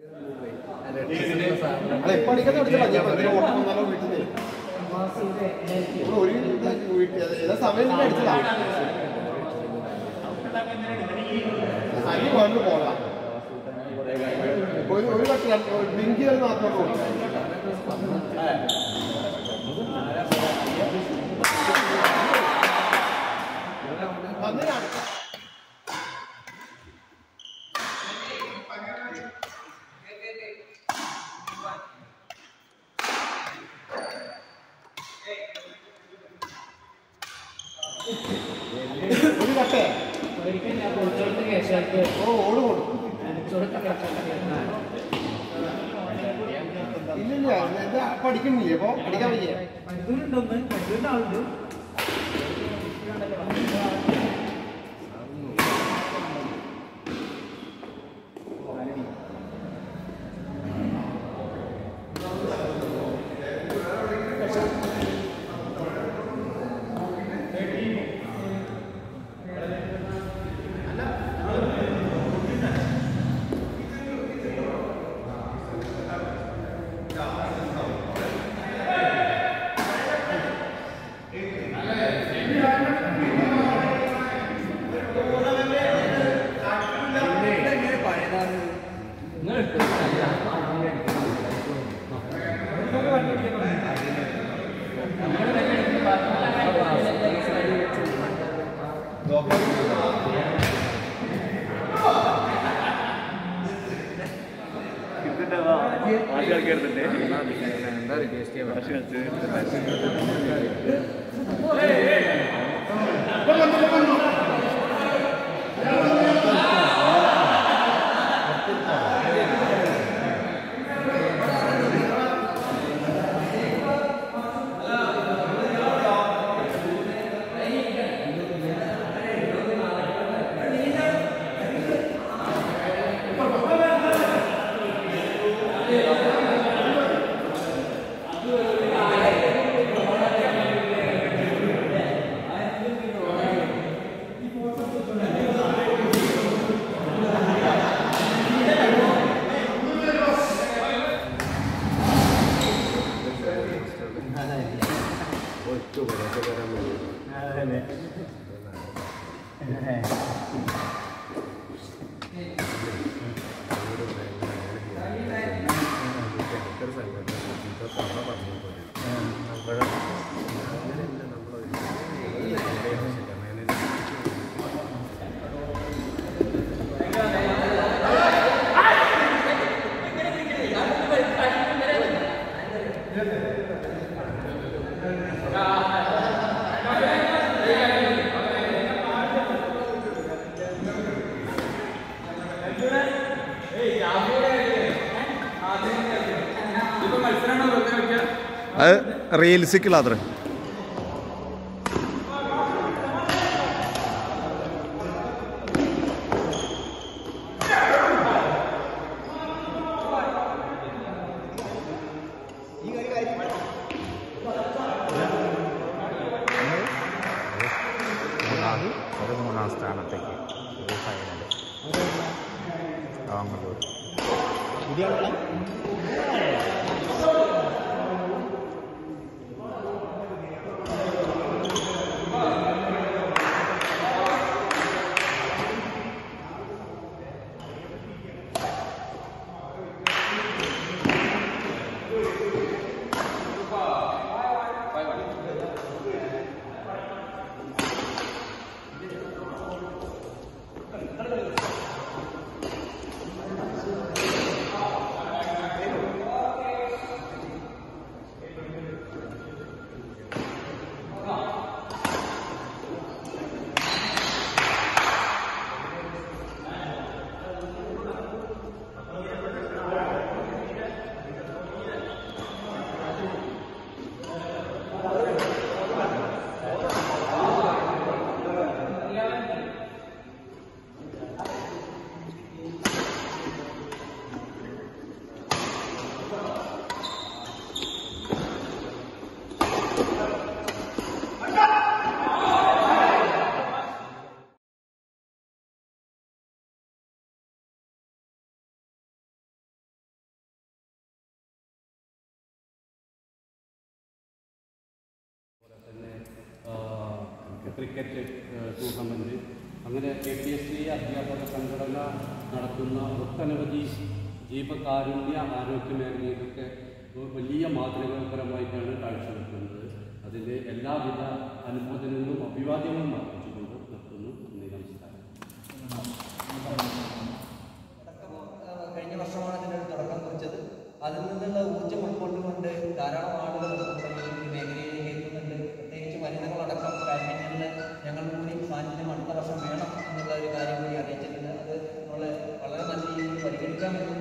അല്ല ഇപ്പൊ അടിക്കാൻ പഠിച്ചില്ല ഞാൻ എന്തിനാ ഓട്ടം വന്നാലോ വീട്ടിൽ നിന്ന് ഇവിടെ ഒരു ഇത് വീട്ടിൽ ഏതാ സമയം തന്നെ അടിച്ചതാ അരി വേണ്ട പോകാം ഒരു ഒരു കട്ടില ലിങ്ക് ചെയ്ത് മാത്രമേ ഉള്ളൂ അതിനാണ് ഒരു കട്ടേ ഓ ഓട് കൊടുക്കും ഇല്ലില്ല ഇത് പഠിക്കണില്ലേ അപ്പൊ പഠിക്കാൻ വയ്യേ അത് റീൽസിക്കുള്ള അത്ര ഒരു മൂന്നാം സ്ഥാനത്തേക്ക് ഒരു ഫൈനൽ ആങ്ങല്ലൂർ ആ ക്രിക്കറ്റ് ഏഹ്, ടൂർണമെൻറ്റ് അങ്ങനെ കെ പി എസ് സി അധ്യാപക സംഘടന നടത്തുന്ന ഒട്ടനവധി ജീവകാരുണ്യ ആരോഗ്യ മേഖലയിലൊക്കെ വലിയ മാതൃകാപരമായിട്ടാണ് കാഴ്ചവെക്കുന്നത് അതിന് എല്ലാവിധ അനുമോദനങ്ങളും അഭിവാദ്യങ്ങളും അർപ്പിച്ചുകൊണ്ട് നിർത്തുന്നു നന്ദി നമസ്കാരം തുടക്കം, ആ, കഴിഞ്ഞ വർഷമാണ് ഇതിൻ്റെ ഒരു തുടക്കം കുറിച്ചത് അതിൽ നിന്നുള്ള ഊർജ്ജം ഉൾക്കൊണ്ടുകൊണ്ട് ധാരാളം ആളുകൾ നമ്മുടെ ഈ മേഖലയിലേക്ക് എത്തുന്നുണ്ട് പ്രത്യേകിച്ച് വനിതകളടക്കം കാര്യങ്ങളിൽ ഞങ്ങൾ കൂടി സാന്നിധ്യം അടുത്ത വർഷം വേണം എന്നുള്ള ഒരു കാര്യം കൂടി അറിയിച്ചിട്ടുണ്ട് അത് നമ്മൾ വളരെ നല്ല രീതിയിൽ പരിഗണിക്കാമെന്നും